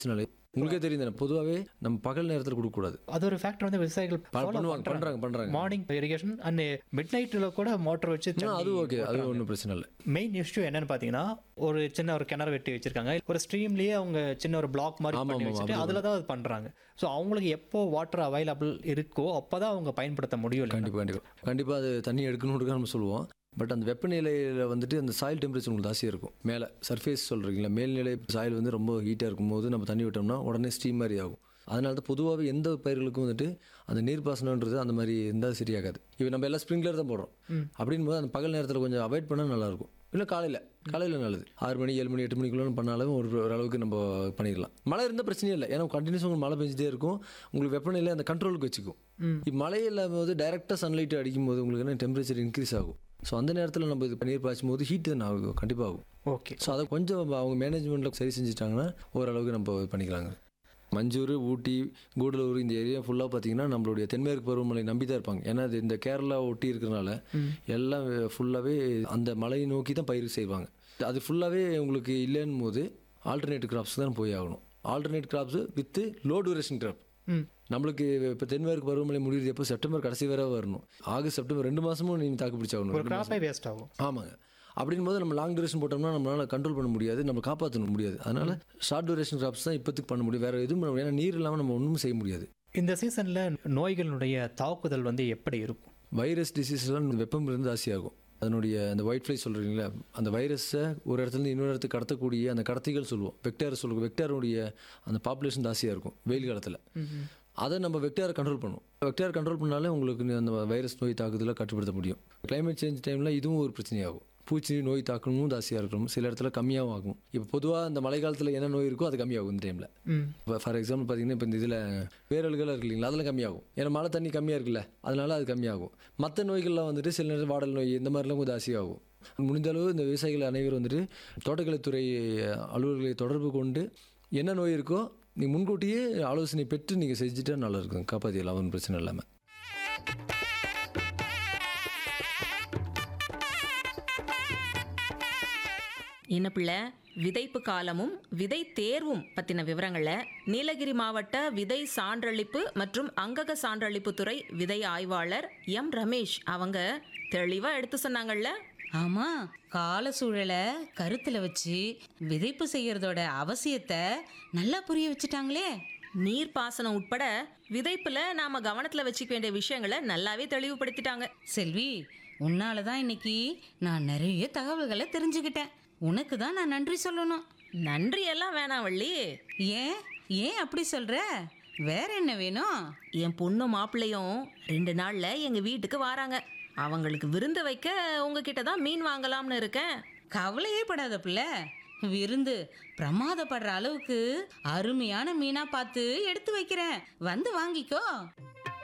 பிரச்சனை உங்களுக்கே தெரியும் தானே பொதுவாகவே நம்ம பகல் நேரத்தில் கொடுக்கக்கூடாது அது ஒரு ஃபேக்டர் வந்து விவசாயிகள் ப- பண்ணுவாங்க பண்றாங்க பண்றாங்க மார்னிங் இரிகேஷன் அண்ட் மிட் நைட்டில் கூட மோட்டர் வச்சு ஆ, அது ஓகே அது ஒன்றும் பிரச்சனை இல்லை மெயின் இஷ்யூ என்னன்னு பார்த்தீங்கன்னா ஒரு சின்ன ஒரு கிணறு வெட்டி வச்சிருக்காங்க ஒரு ஸ்ட்ரீம்லயே அவங்க சின்ன ஒரு பிளாக் மாதிரி ஆமா, பண்ணி ஆமா, வச்சுட்டு அப்படி அதில் தான் அது பண்றாங்க ஸோ அவங்களுக்கு எப்போ வாட்டர் அவைலபிள் இருக்கோ அப்பதான் அவங்க பயன்படுத்த முடியும் இல்லைங்களா? கண்டிப்பாக கண்டிப்பாக கண்டிப்பாக அது தண்ணி எடுக்கணுன்றதுக்காக நம்ம சொல்லுவோம் பட் அந்த வெப்பநிலையில் வந்துட்டு அந்த சாயில் டெம்பரேச்சர் உங்களுக்கு ஜாஸ்தியாக இருக்கும் மேலே சர்ஃபேஸ் சொல்கிறீங்களா மேல்நிலை சாயில் வந்து ரொம்ப ஹீட்டாக இருக்கும்போது நம்ம தண்ணி விட்டோம்னா உடனே ஸ்டீம் மாதிரி ஆகும் அதனால தான் பொதுவாகவே எந்த பயிர்களுக்கும் வந்துட்டு அந்த நீர்ப்பாசனன்றது அந்த மாதிரி இருந்தால் சரியாகாது இப்போ நம்ம எல்லாம் ஸ்ப்ரிங்க்லர் தான் போடுறோம் அப்படின் போது அந்த பகல் நேரத்தில் கொஞ்சம் அவாய்ட் பண்ணால் நல்லாயிருக்கும் இல்லை காலையில் காலையில் நல்லது ஆறு மணி ஏழு மணி எட்டு மணிக்குள்ள பண்ணாலும் ஒரு ஓரளவுக்கு நம்ம பண்ணிடலாம் மழை இருந்தால் பிரச்சனையே இல்லை ஏன்னா கண்டினியூஸ் உங்களுக்கு மழை பெஞ்சிட்டே இருக்கும் உங்களுக்கு வெப்பநிலை அந்த கண்ட்ரோலுக்கு வச்சுக்கும் இப்போ மழை இல்லாம போது டைரெக்டாக சன்லைட் அடிக்கும் போது உங்களுக்கு என்ன டெம்பரேச்சர் இன்க்ரீஸ் ஆகும் ஸோ அந்த நேரத்தில் நம்ம இது நீர் பாய்ச்சும் போது ஹீட் தான் ஆகும் கண்டிப்பாக ஆகும் ஓகே ஸோ அதை கொஞ்சம் அவங்க மேனேஜ்மெண்ட்டில் சரி செஞ்சுட்டாங்கன்னா ஓரளவுக்கு நம்ம இது பண்ணிக்கலாங்க மஞ்சூர் ஊட்டி கூடலூர் இந்த ஏரியா ஃபுல்லாக பார்த்தீங்கன்னா நம்மளுடைய தென்மேற்கு பருவமழை நம்பி தான் இருப்பாங்க ஏன்னா இது இந்த கேரளா ஒட்டி இருக்கிறனால எல்லாம் ஃபுல்லாகவே அந்த மலையை நோக்கி தான் பயிர் செய்வாங்க அது ஃபுல்லாகவே உங்களுக்கு இல்லைன்னும் போது ஆல்டர்னேட் கிராப்ஸ் தான் போய் ஆகணும் alternate crops with low duration crop ம் நம்மளுக்கு இப்போ தென்மேற்கு பருவமழை முடியுது எப்போ செப்டம்பர் கடைசி வரை வரணும் ஆகஸ்ட் செப்டம்பர் ரெண்டு மாதமும் நீங்கள் தாக்கு பிடிச்சாகணும் ஒரு கிராப்பே வேஸ்ட் ஆகும் ஆமாங்க அப்படின் போது நம்ம லாங் டியூரேஷன் போட்டோம்னா நம்மளால கண்ட்ரோல் பண்ண முடியாது நம்ம காப்பாற்ற முடியாது அதனால ஷார்ட் டியூரேஷன் கிராப்ஸ் தான் இப்போதைக்கு பண்ண முடியும் வேற எதுவும் பண்ண முடியாது ஏன்னா நீர் இல்லாமல் நம்ம ஒன்றும் செய்ய முடியாது இந்த சீசன்ல நோய்களுடைய தாக்குதல் வந்து எப்படி இருக்கும் வைரஸ் டிசீஸ்லாம் வெப்பம் இருந்து ஜாஸ்தியாகும் அதனுடைய அந்த ஒயிட் ஃப்ளை சொல்கிறீங்களா அந்த வைரஸை ஒரு இடத்துல இருந்து இன்னொரு இடத்துக்கு கடத்தக்கூடிய அந்த கடத்திகள் சொல்லுவோம் வெக்டார் சொல்லுவோம் வெக்டாருடைய அந்த பாப்புலேஷன் ஜாஸ்தியாக இருக்கும் வெயில் காலத்தில் அதை நம்ம வெக்டாரை கண்ட்ரோல் பண்ணும் வெக்டார் கண்ட்ரோல் பண்ணாலே உங்களுக்கு அந்த வைரஸ் நோய் தாக்குதலை கட்டுப்படுத்த முடியும் climate சேஞ்ச் டைமில் இதுவும் ஒரு பிரச்சனையாகும் பூச்சி நோய் தாக்கமும் ஜாஸ்தியாக இருக்கணும் சில இடத்துல கம்மியாகவும் ஆகும் இப்போ பொதுவாக இந்த மழை காலத்தில் என்ன நோய் இருக்கோ அது கம்மியாகும் இந்த டைமில் ம் இப்போ ஃபார் எக்ஸாம்பிள் பார்த்தீங்கன்னா இப்போ இந்த இதில் வேரல்கள் இருக்கு இல்லைங்களா அதெல்லாம் கம்மியாகும் ஏன்னா மழை தண்ணி கம்மியாக இருக்குல்ல அதனால அது கம்மியாகும் மற்ற நோய்கள்லாம் வந்துட்டு சில நேரம் வாடல் நோய் இந்த மாதிரிலாம் கொஞ்சம் ஜாஸ்தியாகும் முடிஞ்ச அளவு இந்த விவசாயிகள் அனைவரும் வந்துட்டு தோட்டக்கலைத்துறை அலுவலர்களை தொடர்பு கொண்டு என்ன நோய் இருக்கோ நீங்கள் முன்கூட்டியே ஆலோசனை பெற்று நீங்கள் செஞ்சுட்டா நல்லா இருக்கும் காப்பாற்றிடலாம் ஒன்றும் பிரச்சனை இல்லாமல் என்ன பிள்ளை விதைப்பு காலமும் விதை தேர்வும் பத்தின விவரங்களை நீலகிரி மாவட்ட விதை சான்றளிப்பு மற்றும் அங்கக சான்றளிப்பு துறை விதை ஆய்வாளர் எம் ரமேஷ் அவங்க தெளிவா எடுத்து சொன்னாங்கல்ல ஆமா கால சூழலை கருத்துல வச்சு விதைப்பு செய்யறதோட அவசியத்தை நல்லா புரிய வச்சுட்டாங்களே நீர்ப்பாசனம் உட்பட விதைப்புல நாம கவனத்துல வச்சுக்க வேண்டிய விஷயங்களை நல்லாவே தெளிவுபடுத்திட்டாங்க செல்வி உன்னால தான் இன்னைக்கு நான் நிறைய தகவல்களை தெரிஞ்சுக்கிட்டேன் உனக்கு தான் நான் நன்றி சொல்லணும் நன்றி எல்லாம் வேணாம் வள்ளி ஏன் ஏன் அப்படி சொல்ற வேற என்ன வேணும் என் பொண்ணு மாப்பிள்ளையும் ரெண்டு நாள்ல எங்க வீட்டுக்கு வராங்க அவங்களுக்கு விருந்து வைக்க உங்ககிட்ட தான் மீன் வாங்கலாம்னு இருக்கேன் கவலையே படாத பிள்ளை விருந்து பிரமாதப்படுற அளவுக்கு அருமையான மீனா பார்த்து எடுத்து வைக்கிறேன் வந்து வாங்கிக்கோ